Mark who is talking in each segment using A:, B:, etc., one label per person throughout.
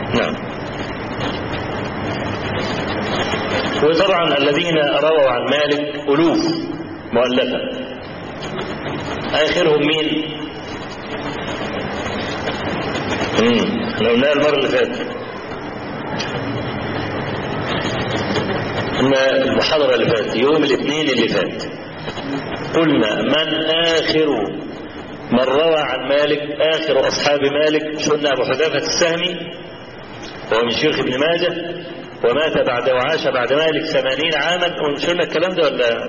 A: نعم وطبعا الذين رووا عن مالك ألوف مؤلفة آخرهم مين؟ امم احنا قلناها المرة اللي فاتت قلنا المحاضرة اللي فاتت يوم الاثنين اللي فات قلنا من آخر من روى عن مالك آخر أصحاب مالك قلنا أبو حذافة السهمي وهو من شيوخ ابن ماجه ومات بعد وعاش بعد مالك ثمانين عاما قلنا الكلام ده ولا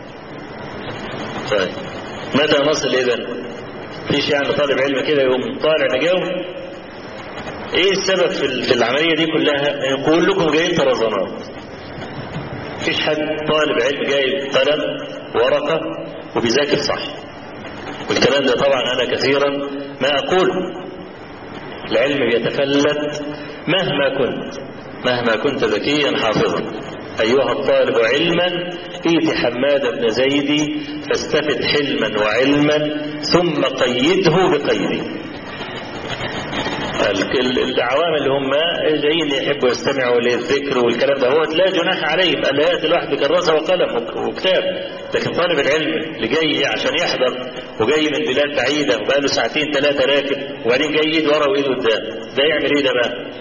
A: طيب متى نصل إذا فيش يعني طالب علم كده يقوم طالع نجاوب ايه السبب في في العمليه دي كلها يقول لكم جايين طرزانات مفيش حد طالب علم جايب قلم ورقه وبيذاكر صح والكلام ده طبعا انا كثيرا ما اقول العلم بيتفلت مهما كنت مهما كنت ذكيا حافظا أيها الطالب علما ائت حماد بن زيد فاستفد حلما وعلما ثم قيده بقيده العوام اللي هم جايين يحبوا يستمعوا للذكر والكلام ده هو لا جناح عليهم الا ياتي الواحد بكراسه وقلم وكتاب لكن طالب العلم اللي جاي عشان يحضر وجاي من بلاد بعيده وبقاله ساعتين ثلاثه راكب وبعدين جاي ايد ورا وايد قدام ده يعمل ايه ده بقى؟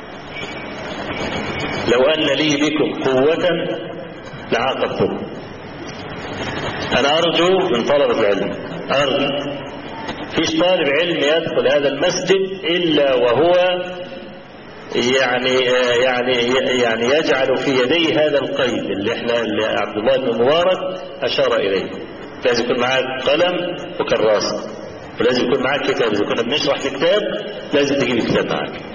A: لو ان لي بكم قوه لعاقبتكم انا ارجو من طلبه العلم ارجو فيش طالب علم يدخل هذا المسجد الا وهو يعني يعني يعني يجعل في يديه هذا القيد اللي احنا اللي عبد الله بن مبارك اشار اليه لازم يكون معاك قلم وكراسه ولازم يكون معاك كتاب اذا كنا بنشرح في كتاب لازم تجيب الكتاب معاك